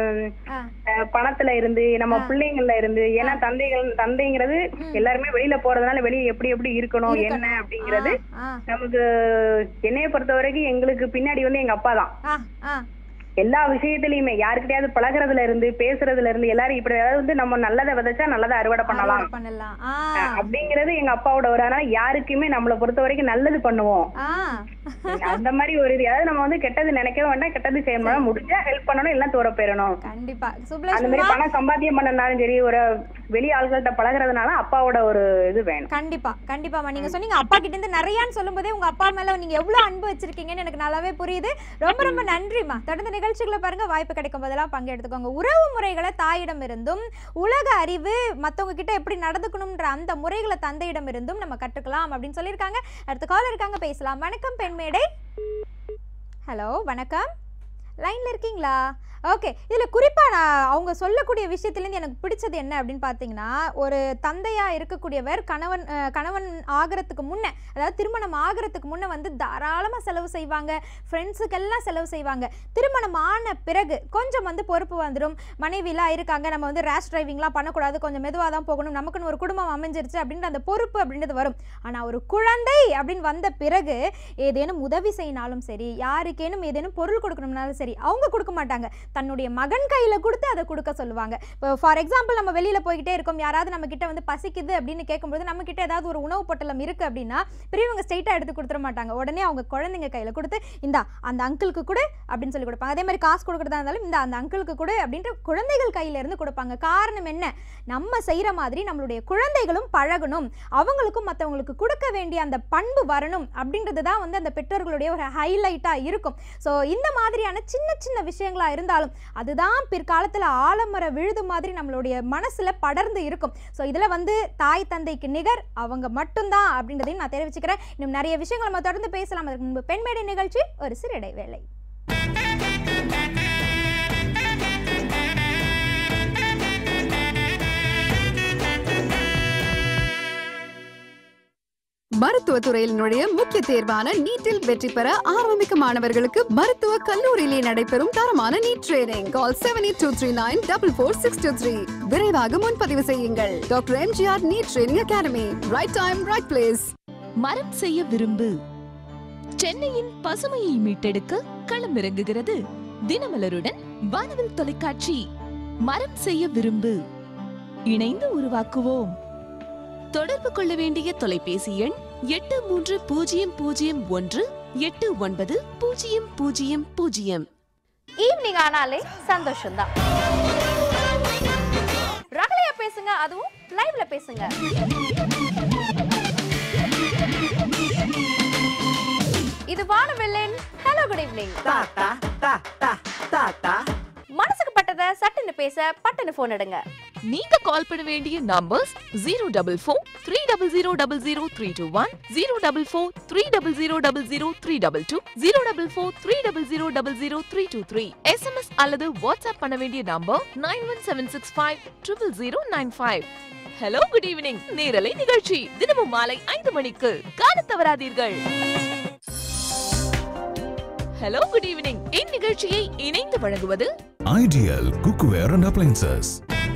ஆ அஹ், பணத்துல இருந்து நம்ம ஆ. பிள்ளைங்கள்ல இருந்து ஏன்னா தந்தைகள் தந்தைங்கிறது ம். எல்லாருமே வெளியில போறதுனால வெளிய எப்படி எப்படி இருக்கணும் இருக்கணும். என்ன அப்படிங்கிறது ஆ நமக்கு என்னைய பொறுத்த வரைக்கும் எங்களுக்கு பின்னாடி வந்து எங்க அப்பா தான் ஆ ஆ எல்லா விஷயத்திலயுமே யாருக்கிட்டயாவது பழகுறதுல இருந்து பேசுறதுல இருந்து எல்லாரும் இப்படி அதாவது வந்து நம்ம நல்லதை விதைச்சா நல்லதை அறுவடை பண்ணலாம் அறுவடை பண்ணலாம் ஆ அஹ், அப்படிங்கிறது எங்க அப்பாவோட ஒரு அதனால யாருக்குமே நம்மளை பொறுத்த வரைக்கும் நல்லது பண்ணுவோம் ஆ அந்த மாதிரி ஒரு இது அதாவது நம்ம வந்து கெட்டது நினைக்கவே வேண்டாம் கெட்டது செய்யணும் முடிஞ்சா ஹெல்ப் பண்ணணும் எல்லாம் தூர போயிடணும் கண்டிப்பா அந்த மாதிரி சுப்லட்சுமிமா பணம் சம்பாத்தியம் பண்ணனாலும் சரி ஒரு வெளி ஆள்கள்ட்ட பழகுறதுனால அப்பாவோட ஒரு இது வேணும் கண்டிப்பா கண்டிப்பாமா நீங்க சொன்னீங்க அப்பா கிட்ட இருந்து நிறையான்னு சொல்லும்போதே உங்க அப்பா மேல நீங்க எவ்வளவு அன்பு வச்சிருக்கீங்கன்னு எனக்கு நல்லாவே புரியுது ரொம்ப ரொம்ப நன்றிமா தொடர்ந்து நிகழ்ச்சிகளை பாருங்க வாய்ப்பு கிடைக்கும் போதெல்லாம் பங்கெடுத்துக்கோங்க உறவு முறைகளை தாயிடம் இருந்தும் உலக அறிவு மத்தவங்க கிட்ட எப்படி நடந்துக்கணும்ன்ற அந்த முறைகளை தந்தையிடம் இருந்தும் நம்ம கற்றுக்கலாம் அப்படின்னு சொல்லியிருக்காங்க அடுத்த கால் இருக்காங்க பேசலாம் வணக்கம் பெண்மேடை ஹலோ வணக்கம் லைன்ல இருக்கீங்களா ஓகே இதில் குறிப்பாக நான் அவங்க சொல்லக்கூடிய விஷயத்துலேருந்து எனக்கு பிடிச்சது என்ன அப்படின்னு பார்த்தீங்கன்னா ஒரு தந்தையாக இருக்கக்கூடியவர் கணவன் அஹ், கணவன் ஆகிறதுக்கு முன்னே அதாவது திருமணம் ஆகிறதுக்கு முன்னே வந்து தாராளமாக செலவு செய்வாங்க ஃப்ரெண்ட்ஸுக்கெல்லாம் செலவு செய்வாங்க திருமணம் ஆன பிறகு கொஞ்சம் வந்து பொறுப்பு வந்துடும் மனைவிலாம் இருக்காங்க நம்ம வந்து ரேஷ் டிரைவிங்லாம் பண்ணக்கூடாது கொஞ்சம் மெதுவாக தான் போகணும் நமக்குன்னு ஒரு குடும்பம் அமைஞ்சிருச்சு அப்படின்ற அந்த பொறுப்பு அப்படின்றது வரும் ஆனால் ஒரு குழந்தை அப்படின்னு வந்த பிறகு ஏதேனும் உதவி செய்யினாலும் சரி யாருக்கேனும் ஏதேனும் பொருள் கொடுக்கணும்னாலும் சரி சரி அவங்க கொடுக்க மாட்டாங்க தன்னுடைய மகன் கையில கொடுத்து அதை கொடுக்க சொல்லுவாங்க இப்போ ஃபார் எக்ஸாம்பிள் நம்ம வெளியில போய்கிட்டே இருக்கோம் யாராவது நம்ம கிட்ட வந்து பசிக்குது அப்படின்னு கேட்கும்போது நம்ம கிட்ட ஏதாவது ஒரு உணவு பொட்டலம் இருக்கு அப்படின்னா பெரியவங்க ஸ்ட்ரைட்டா எடுத்து கொடுத்துட மாட்டாங்க உடனே அவங்க குழந்தைங்க கையில கொடுத்து இந்தா அந்த அங்கிளுக்கு கொடு அப்படின்னு சொல்லி கொடுப்பாங்க அதே மாதிரி காசு கொடுக்குறதா இருந்தாலும் இந்த அந்த அங்கிளுக்கு கொடு அப்படின்ட்டு குழந்தைகள் கையில இருந்து கொடுப்பாங்க காரணம் என்ன நம்ம செய்யற மாதிரி நம்மளுடைய குழந்தைகளும் பழகணும் அவங்களுக்கும் மற்றவங்களுக்கு கொடுக்க வேண்டிய அந்த பண்பு வரணும் அப்படின்றது தான் வந்து அந்த பெற்றோர்களுடைய ஒரு ஹைலைட்டாக இருக்கும் ஸோ இந்த மாதிரியான சின்ன சின்ன விஷயங்களா இருந்தாலும் அதுதான் பிற்காலத்தில் ஆலமர விழுது மாதிரி நம்மளுடைய மனசுல படர்ந்து இருக்கும் ஸோ இதில் வந்து தாய் தந்தைக்கு நிகர் அவங்க மட்டும்தான் அப்படின்றதையும் நான் தெரிவிச்சுக்கிறேன் இன்னும் நிறைய விஷயங்கள் நம்ம தொடர்ந்து பேசலாம் அதற்கு முன்பு பெண்மேடை நிகழ்ச்சி ஒரு சிறு இடைவேளை மருத்துவ துறையில் நுழைய முக்கிய தேர்வான நீட்டில் வெற்றி பெற ஆரம்பிக்கும் மாணவர்களுக்கு மருத்துவ கல்லூரியிலே நடைபெறும் தரமான NEET training call seven eight two three nine double four six two three விரைவாக முன்பதிவு செய்யுங்கள் doctor MGR NEET training academy right time right place மரம் செய்ய விரும்பு சென்னையின் பசுமையை மீட்டெடுக்க களமிறங்குகிறது தினமலருடன் வானவில் தொலைக்காட்சி மரம் செய்ய விரும்பு இணைந்து உருவாக்குவோம் தொடர்பு கொள்ள வேண்டிய தொலைபேசி எண் எட்டு மூன்று பூஜ்ஜியம் பூஜ்ஜியம் ஒன்று எட்டு ஒன்பது பூஜ்ஜியம் பூஜ்ஜியம் பூஜ்ஜியம் ஈவினிங் ஆனாலே சந்தோஷம்தான் ரகலையா பேசுங்க அதுவும் லைவ்ல பேசுங்க இது வானவில்லின் ஹலோ குட் ஈவினிங் மனசுக்கு பட்டதை சட்டுன்னு பேச பட்டுன்னு போன் எடுங்க நீங்க கால் பண்ண வேண்டிய numbers zero double four three double zero double zero three two one zero double four three double zero double zero three double two zero double four three double zero double zero three two three SMS அல்லது WhatsApp பண்ண வேண்டிய number nine one seven six five triple zero nine five hello good evening நேரலை நிகழ்ச்சி தினமும் மாலை ஐந்து மணிக்கு காணத் தவறாதீர்கள் ஹலோ குட் ஈவினிங் இந்நிகழ்ச்சியை இணைந்து வழங்குவது Ideal Cookware and Appliances.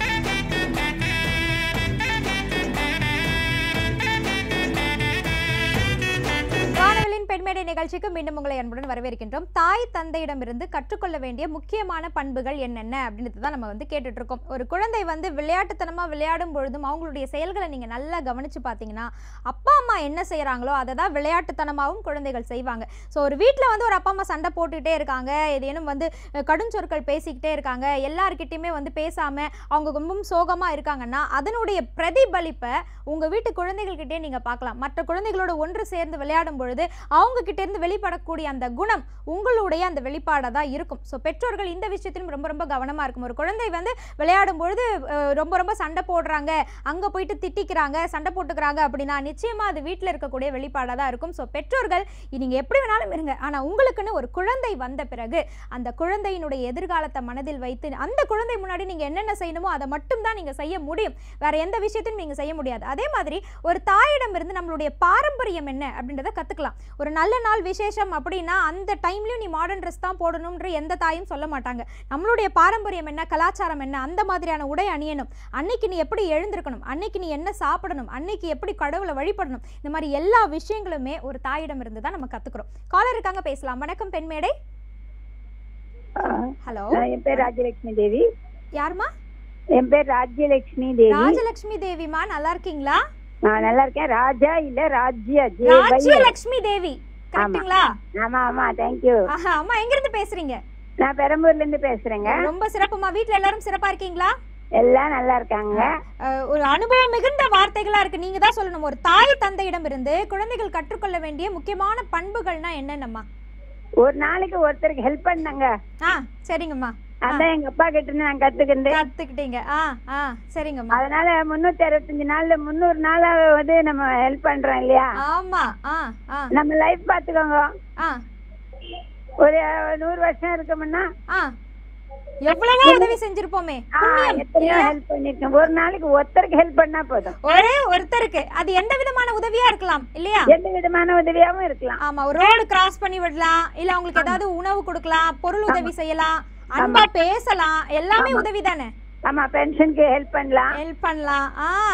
வானவெளியின் பெண்மேடை நிகழ்ச்சிக்கு மீண்டும் உங்களை அன்புடன் வரவேற்கின்றோம் தாய் தந்தையிடமிருந்து கற்றுக்கொள்ள வேண்டிய முக்கியமான பண்புகள் என்னென்ன அப்படின்றது தான் நம்ம வந்து கேட்டுட்டு இருக்கோம் ஒரு குழந்தை வந்து விளையாட்டுத்தனமா விளையாடும் பொழுதும் அவங்களுடைய செயல்களை நீங்க நல்லா கவனிச்சு பார்த்தீங்கன்னா அப்பா அம்மா என்ன செய்றாங்களோ அதை தான் விளையாட்டுத்தனமாகவும் குழந்தைகள் செய்வாங்க ஸோ ஒரு வீட்டில் வந்து ஒரு அப்பா அம்மா சண்டை போட்டுக்கிட்டே இருக்காங்க ஏதேனும் வந்து அஹ், கடுஞ்சொற்கள் பேசிக்கிட்டே இருக்காங்க எல்லார்கிட்டயுமே வந்து பேசாம அவங்க ரொம்பவும் சோகமா இருக்காங்கன்னா அதனுடைய பிரதிபலிப்பை உங்க வீட்டு குழந்தைகள்கிட்டே நீங்க பார்க்கலாம் மற்ற குழந்தைகளோட ஒன்று சேர்ந்து விளையாடும் பொழுது அவங்க கிட்ட இருந்து வெளிப்படக்கூடிய அந்த குணம் உங்களுடைய அந்த வெளிப்பாடாக தான் இருக்கும் ஸோ பெற்றோர்கள் இந்த விஷயத்திலும் ரொம்ப ரொம்ப கவனமா இருக்கும் ஒரு குழந்தை வந்து விளையாடும் பொழுது அஹ், ரொம்ப ரொம்ப சண்டை போடுறாங்க அங்க போயிட்டு திட்டிக்கிறாங்க சண்டை போட்டுக்கிறாங்க அப்படின்னா நிச்சயமா அது வீட்டில் இருக்கக்கூடிய வெளிப்பாடாக தான் இருக்கும் ஸோ பெற்றோர்கள் நீங்க எப்படி வேணாலும் இருங்க ஆனா உங்களுக்குன்னு ஒரு குழந்தை வந்த பிறகு அந்த குழந்தையினுடைய எதிர்காலத்தை மனதில் வைத்து அந்த குழந்தை முன்னாடி நீங்க என்னென்ன செய்யணுமோ அதை மட்டும் தான் நீங்க செய்ய முடியும் வேற எந்த விஷயத்தையும் நீங்க செய்ய முடியாது அதே மாதிரி ஒரு தாயிடம் இருந்து நம்மளுடைய பாரம்பரியம் என்ன அப்படின்றத கத்துக்கலாம் ஒரு நல்ல நாள் விசேஷம் அப்படின்னா அந்த டைம்லயும் நீ மாடர்ன் ட்ரெஸ் தான் போடணும்ன்ற எந்த தாயும் சொல்ல மாட்டாங்க நம்மளுடைய பாரம்பரியம் என்ன கலாச்சாரம் என்ன அந்த மாதிரியான உடை அணியணும் அன்னைக்கு நீ எப்படி எழுந்திருக்கணும் அன்னைக்கு நீ என்ன சாப்பிடணும் அன்னைக்கு எப்படி கடவுளை வழிபடணும் இந்த மாதிரி எல்லா விஷயங்களுமே ஒரு தாயிடம் இருந்து தான் நம்ம கத்துக்கிறோம் காலர் இருக்காங்க பேசலாம் வணக்கம் பெண்மேடை ஹலோ என் பேர் ராஜலட்சுமி தேவி யாருமா என் பேர் ராஜ்யலட்சுமி தேவி ராஜலட்சுமி தேவிமா நல்லா இருக்கீங்களா நான் நல்லா இருக்கேன் ராஜா இல்ல ராஜ்யா ஜே ராஜ்யலட்சுமி தேவி கரெக்ட்டுங்களா ஆமா ஆமா தேங்க்யூ ஆஹா அம்மா எங்க இருந்து பேசுறீங்க நான் பெரம்பூர்ல இருந்து பேசுறேங்க ரொம்ப சிறப்புமா வீட்ல எல்லாரும் சிறப்பா இருக்கீங்களா எல்லாம் நல்லா இருக்காங்க அஹ், ஒரு அனுபவம் மிகுந்த வார்த்தைகளா இருக்கு நீங்க தான் சொல்லணும் ஒரு தாய் தந்தையிடம் இருந்து குழந்தைகள் கற்றுக்கொள்ள வேண்டிய முக்கியமான பண்புகள்னா என்னென்னம்மா ஒரு நாளைக்கு ஒருத்தருக்கு ஹெல்ப் பண்ணங்க ஆ சரிங்கம்மா அதான் எங்க அப்பா கிட்ட இருந்து நான் கத்துக்கிட்டேன் கத்துக்கிட்டீங்க ஆ ஆ சரிங்கம்மா அதனால முன்னூத்தி அறுபத்தஞ்சு நாள்ல முந்நூறு நாளா வந்து நம்ம ஹெல்ப் பண்றோம் இல்லையா ஆமா ஆ ஆ நம்ம லைஃப் பாத்துக்கோங்க ஆ ஒரு நூறு வருஷம் இருக்கோம்னா ஆ எவ்வளவோ உதவி செஞ்சிருப்போமே ஆ, புண்ணியம் எத்தனையோ இல்லையா? ஹெல்ப் பண்ணிருக்கேன் ஒரு நாளைக்கு ஒருத்தருக்கு ஹெல்ப் பண்ணா போதும் ஒரே ஒருத்தருக்கு அது எந்த விதமான உதவியா இருக்கலாம் இல்லையா எந்த விதமான உதவியாவும் இருக்கலாம் ஆமா ஒரு ரோடு கிராஸ் பண்ணி விடலாம் இல்ல அவங்களுக்கு ஏதாவது உணவு கொடுக்கலாம் பொருள் உதவி செய்யலாம் அன்பா பேசலாம் எல்லாமே உதவி தானே ஆமா பென்ஷனுக்கு ஹெல்ப் பண்ணலாம் ஹெல்ப் பண்ணலாம் ஆ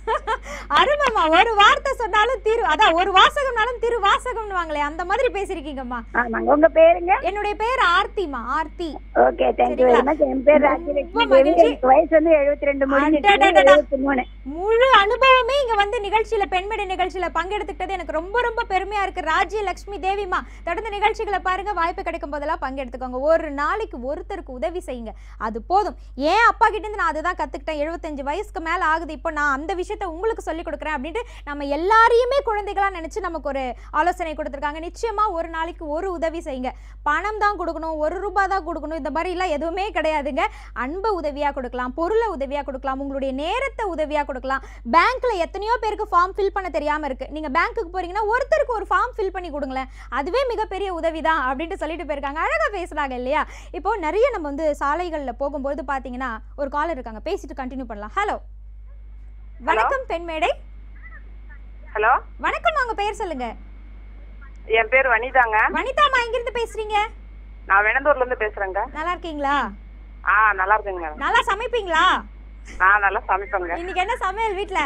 அருமம்மா ஒரு வார்த்தை சொன்னாலும் திரு அதான் ஒரு வாசகம்னாலும் திரு வாசகம்னு வாங்களே அந்த மாதிரி பேசிருக்கீங்கம்மா ஆமாங்க உங்க பேருங்க என்னுடைய பேர் ஆர்த்திமா Aarthi okay thank you very much என் பேர் ராஜலட்சுமி தேவி எனக்கு வயசு வந்து எழுபத்தி ரெண்டு அடடடடா. எழுபத்தி மூணு முழு அனுபவமே இங்க வந்து நிகழ்ச்சியில பெண்மணி நிகழ்ச்சியில பங்கெடுத்துக்கிட்டது எனக்கு ரொம்ப ரொம்ப பெருமையா இருக்கு ராஜ்ய லட்சுமி தேவிமா தொடர்ந்து நிகழ்ச்சிகளை பாருங்க வாய்ப்பு கிடைக்கும் போதெல்லாம் பங்கெடுத்துக்கோங்க ஒரு நாளைக்கு ஒருத்தருக்கு உதவி செய்யுங்க அது போதும் ஏன் அப்பா கிட்ட இருந்து நான் அதுதான் கத்துக்கிட்டேன் எழுபத்தஞ்சு வயசுக்கு மேல ஆகுது இப்போ நான் அந்த விஷயத்த உங்களுக்கு சொல்லி கொடுக்குறேன் அப்படின்ட்டு நம்ம எல்லாரையுமே குழந்தைகளா நினைச்சு நமக்கு ஒரு ஆலோசனை கொடுத்துருக்காங்க நிச்சயமா ஒரு நாளைக்கு ஒரு உதவி செய்யுங்க பணம் தான் கொடுக்கணும் ஒரு ரூபாய் தான் கொடுக்கணும் இந்த மாதிரி எல்லாம் எதுவுமே கிடையாதுங்க அன்பை உதவியா கொடுக்கலாம் பொருளை உதவியா கொடுக்கலாம் உங்களுடைய நேரத்தை உதவியா கொடுக்கலாம் பேங்க்ல எத்தனையோ பேருக்கு ஃபார்ம் ஃபில் பண்ண தெரியாம இருக்கு நீங்க பேங்க்குக்கு போறீங்கன்னா ஒருத்தருக்கு ஒரு ஃபார்ம் ஃபில் பண்ணி கொடுங்களேன் அதுவே மிகப்பெரிய உதவி தான் அப்படின்ட்டு சொல்லிட்டு போயிருக்காங்க அழகா பேசுறாங்க இல்லையா இப்போ நிறைய நம்ம வந்து சாலைகள்ல போகும்போது பாத்தீங்கன்னா ஒரு காலர் இருக்காங்க பேசிட்டு கண்டினியூ பண்ணலாம் ஹலோ வணக்கம் பெண் மேடை ஹலோ வணக்கம் உங்க பெயர் சொல்லுங்க என் பேர் வனிதாங்க வனிதாமா எங்க இருந்து பேசுறீங்க நான் வெனந்தூர்ல இருந்து பேசுறேங்க நல்லா இருக்கீங்களா ஆ நல்லா இருக்குங்க மேடம் நல்லா சமைப்பீங்களா நான் நல்லா சமைப்பேங்க இன்னைக்கு என்ன சமையல் வீட்ல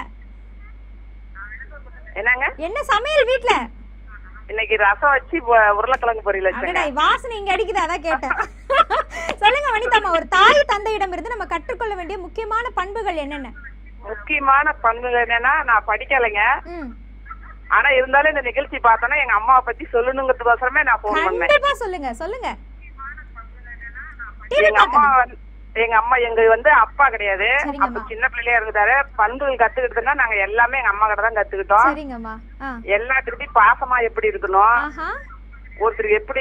என்னங்க என்ன சமையல் வீட்ல இன்னைக்கு ரசம் வச்சு உ- உருளைக்கிழங்கு பொரியல் அடடா வச்சேங்க வாசனை இங்க அடிக்குது அதான் கேட்டேன் சொல்லுங்க வனிதாமா ஒரு தாய் தந்தையிடம் இருந்து நம்ம கற்றுக்கொள்ள வேண்டிய முக்கியமான பண்புகள் என்னென்ன முக்கியமான பண்புகள் என்னன்னா நான் படிக்கலைங்க ம். ஆனா இருந்தாலும் இந்த நிகழ்ச்சி பார்த்தோன்னா எங்க அம்மாவை பத்தி சொல்லணுங்கிறதுக்கோசரமே நான் போன் பண்ணேன் கண்டிப்பா சொல்லுங்க சொல்லுங்க எங்க அம்மா வந்து- எங்க அம்மா எங்க வந்து அப்பா கிடையாது அப்ப சின்ன பிள்ளையா இருந்தாரு பண்புகள் கத்துக்கிட்டதுன்னா நாங்க எல்லாமே எங்க அம்மா கிட்ட தான் கத்துக்கிட்டோம் சரிங்கம்மா ஆ எல்லாத்துக்கிட்டையும் பாசமா எப்படி இருக்கணும் ஆஹா ஒருத்தருக்கு எப்படி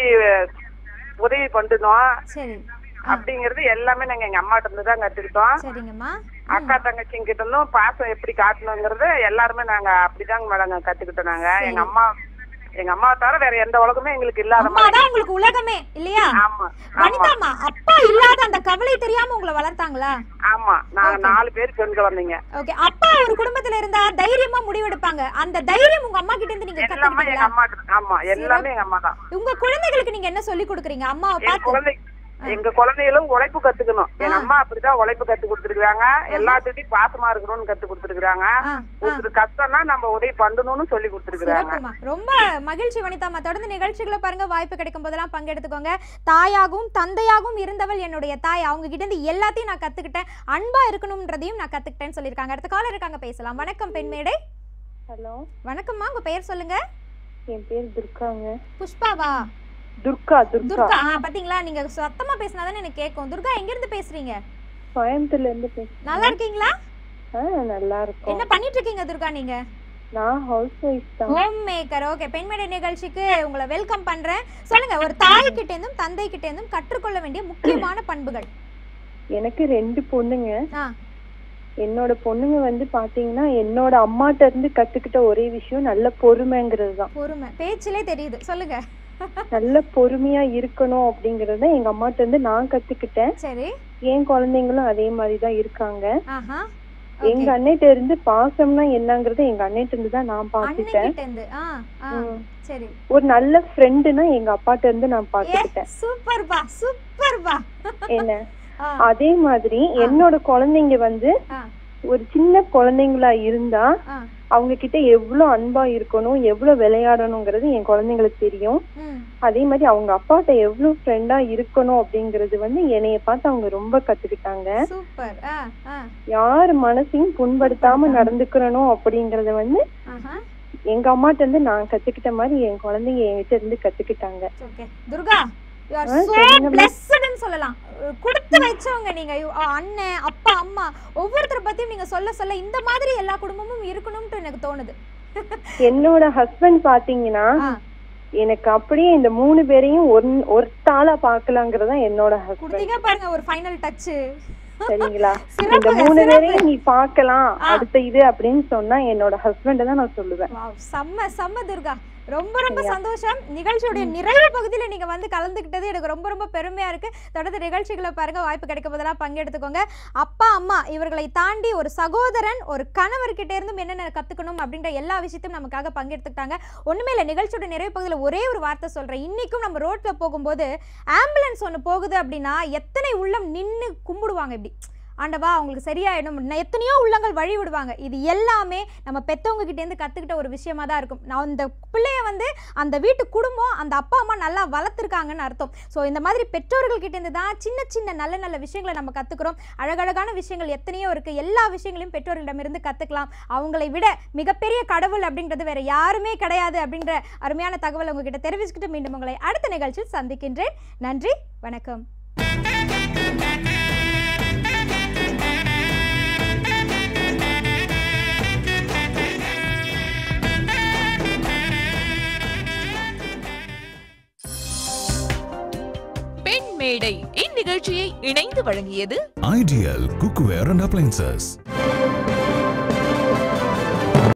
உதவி பண்ணணும் சரி அப்படிங்கறது எல்லாமே நாங்க எங்க அம்மாட்ட இருந்து தான் கத்துக்கிட்டோம் சரிங்கம்மா அக்கா தங்கச்சிங்க கிட்ட இருந்தும் பாசம் எப்படி காட்டணுங்கிறது எல்லாருமே நாங்க அப்படிதாங்க மேடம் கத்துக்கிட்டோம் நாங்க எங்க அம்மா எங்க அம்மாவை தவிர வேற எந்த உலகமே எங்களுக்கு இல்லாத அம்மா மாதிரி தான் உங்களுக்கு உலகமே இல்லையா ஆமா வனிதாமா அப்பா இல்லாத அந்த கவலை தெரியாம உங்களை வளர்த்தாங்களா ஆமா நாங்க நாலு பேர் பெண் குழந்தைங்க ஓகே அப்பா ஒரு குடும்பத்துல இருந்தா தைரியமா முடிவெடுப்பாங்க அந்த தைரியம் உங்க அம்மா கிட்ட இருந்து நீங்க எல்லாமே எங்க கத்துக்கிட்டீங்களா அம்மா ஆமா எல்லாமே எங்க அம்மா தான் உங்க குழந்தைகளுக்கு நீங்க என்ன சொல்லி கொடுக்குறீங்க அம்மாவை எங்க பார்த்து குழந்தை எங்க குழந்தைகளும் உழைப்பு கத்துக்கணும் எங்க அம்மா அப்படிதான் உழைப்பு கத்து கொடுத்துருக்காங்க எல்லாத்துக்கிட்டையும் பாசமா இருக்கணும்னு கத்து கொடுத்துருக்காங்க ஒருத்தர் கஷ்டம்னா நம்ம உதவி பண்ணணும்னு சொல்லி கொடுத்துருக்காங்க சிறப்புமா ரொம்ப மகிழ்ச்சி வனிதாமா தொடர்ந்து நிகழ்ச்சிகளை பாருங்க வாய்ப்பு கிடைக்கும் போதெல்லாம் பங்கெடுத்துக்கோங்க தாயாகவும் தந்தையாகவும் இருந்தவள் என்னுடைய தாய் அவங்க கிட்ட இருந்து எல்லாத்தையும் நான் கத்துக்கிட்டேன் அன்பா இருக்கணும்ன்றதையும் நான் கத்துக்கிட்டேன்னு சொல்லியிருக்காங்க அடுத்த காலர் இருக்காங்க பேசலாம் வணக்கம் பெண்மேடை ஹலோ வணக்கம்மா உங்க பெயர் சொல்லுங்க என் பேர் துர்காங்க புஷ்பாவா துர்கா துர்கா துர்கா ஆ பாத்தீங்களா நீங்க சத்தமா பேசினாதானே எனக்கு கேட்கும் துர்கா எங்க இருந்து பேசுறீங்க கோயம்புத்தூர்ல இருந்து பேசுறேன் நல்லா இருக்கீங்களா ஆ நல்லா இருக்கும் என்ன பண்ணிட்டு இருக்கீங்க துர்கா நீங்க நான் ஹவுஸ் ஒய்ஃப் தான் ஹோம் மேக்கர் ஓகே பெண்மணி நிகழ்ச்சிக்கு உங்களை வெல்கம் பண்றேன் சொல்லுங்க ஒரு தாய் கிட்ட இருந்தும் தந்தை கிட்ட இருந்தும் கற்றுக்கொள்ள வேண்டிய முக்கியமான பண்புகள் எனக்கு ரெண்டு பொண்ணுங்க ஆ என்னோட பொண்ணுங்க வந்து பாத்தீங்கன்னா என்னோட அம்மாட்ட இருந்து கத்துக்கிட்ட ஒரே விஷயம் நல்ல பொறுமைங்கிறது தான் பொறுமை பேச்சிலே தெரியுது சொல்லுங்க நல்ல பொறுமையா இருக்கணும் அப்படிங்கறது தான் எங்க அம்மாட்ட இருந்து நான் கத்துக்கிட்டேன் சரி என் குழந்தைங்களும் அதே மாதிரி தான் இருக்காங்க ஆஹா எங்க அண்ணிட்ட இருந்து பாசம்னா என்னங்கறத எங்க அண்ணிட்ட இருந்து தான் நான் பாத்துட்டேன் அண்ணன்கிட்ட இருந்து ஆ ஆ ம். சரி ஒரு நல்ல ஃப்ரெண்டுனா எங்க அப்பாட்ட இருந்து நான் பாத்துக்கிட்டேன் சூப்பர்பா சூப்பர்பா என்ன அதே மாதிரி என்னோட குழந்தைங்க வந்து ஆ. ஒரு சின்ன குழந்தைங்களா இருந்தா ஆ. அவங்க கிட்ட எவ்வளவு அன்பா இருக்கணும் எவ்வளவு விளையாடணுங்கிறது என் குழந்தைங்களுக்கு தெரியும் ம். அதே மாதிரி அவங்க அப்பாட்ட எவ்வளவு ஃப்ரெண்டா இருக்கணும் அப்படிங்கறது வந்து என்னைய பார்த்து அவங்க ரொம்ப கத்துக்கிட்டாங்க சூப்பர் ஆ ஆ யார் மனசையும் புண்படுத்தாம நடந்துக்கிறணும் அப்படிங்கறத வந்து ஆஹா எங்க அம்மாட்ட இருந்து நான் கத்துக்கிட்ட மாதிரி என் குழந்தைங்க என்கிட்ட இருந்து கத்துக்கிட்டாங்க okay Durga you are ah, so சொல்லுங்க, miss. பிளஸ்ட்னு சொல்லலாம் அஹ் கொடுத்து வச்சவங்க நீங்க You- அஹ் அண்ணன் அப்பா அம்மா ஒவ்வொருத்தரை பத்தியும் நீங்க சொல்ல சொல்ல இந்த மாதிரி எல்லா குடும்பமும் இருக்கணும்னு எனக்கு தோணுது என்னோட ஹஸ்பண்ட் பாத்தீங்கன்னா எனக்கு அப்படியே இந்த மூணு பேரையும் ஒன் ஒருத்தாளா பாக்கலாங்கிறதா என்னோட ஹஸ்பண்ட் குடுத்தீங்க பாருங்க ஒரு ஃபைனல் டச் சரிங்களா இந்த சிறப்புங்க, மூணு சிறப்பு. பேரையும் நீ பாக்கலாம் அடுத்த இது அப்படின்னு சொன்னா என்னோட ஹஸ்பண்ட் தான் நான் சொல்லுவேன் வாவ் செம்ம செம்ம துர்கா ரொம்ப ரொம்ப சந்தோஷம் நிகழ்ச்சியுடைய நிறைவு பகுதியில் நீங்க வந்து கலந்துக்கிட்டது எனக்கு ரொம்ப ரொம்ப பெருமையா இருக்கு தொடர்ந்து நிகழ்ச்சிகளை பாருங்க வாய்ப்பு கிடைக்கும் போதெல்லாம் பங்கெடுத்துக்கோங்க அப்பா அம்மா இவர்களை தாண்டி ஒரு சகோதரன் ஒரு கணவர்கிட்ட இருந்தும் என்னென்ன கத்துக்கணும் அப்படின்ற எல்லா விஷயத்தையும் நமக்காக பங்கெடுத்துக்கிட்டாங்க ஒண்ணுமே இல்லை நிகழ்ச்சியோட நிறைவு பகுதியில் ஒரே ஒரு வார்த்தை சொல்றேன் இன்னைக்கும் நம்ம ரோட்ல போகும்போது ஆம்புலன்ஸ் ஒன்று போகுது அப்படின்னா எத்தனை உள்ளம் நின்று கும்பிடுவாங்க இப்படி ஆண்டவா அவங்களுக்கு சரியாயிடும் நான் எத்தனையோ உள்ளங்கள் வழி விடுவாங்க இது எல்லாமே நம்ம பெத்தவங்க கிட்டேருந்து கற்றுக்கிட்ட ஒரு விஷயமா தான் இருக்கும் நான் அந்த பிள்ளைய வந்து அந்த வீட்டு குடும்பம் அந்த அப்பா அம்மா நல்லா வளர்த்துருக்காங்கன்னு அர்த்தம் ஸோ இந்த மாதிரி பெற்றோர்கள் கிட்டேருந்து தான் சின்ன சின்ன நல்ல நல்ல விஷயங்களை நம்ம கற்றுக்குறோம் அழகழகான விஷயங்கள் எத்தனையோ இருக்குது எல்லா விஷயங்களையும் பெற்றோர்களிடமிருந்து கற்றுக்கலாம் அவங்களை விட மிகப்பெரிய கடவுள் அப்படின்றது வேற யாருமே கிடையாது அப்படின்ற அருமையான தகவல் உங்ககிட்ட தெரிவிச்சுக்கிட்டு மீண்டும் உங்களை அடுத்த நிகழ்ச்சியில் சந்திக்கின்றேன் நன்றி வணக்கம் பெண் மேடை இந்நிகழ்ச்சியை இணைந்து வழங்கியது Ideal Cookware and Appliances.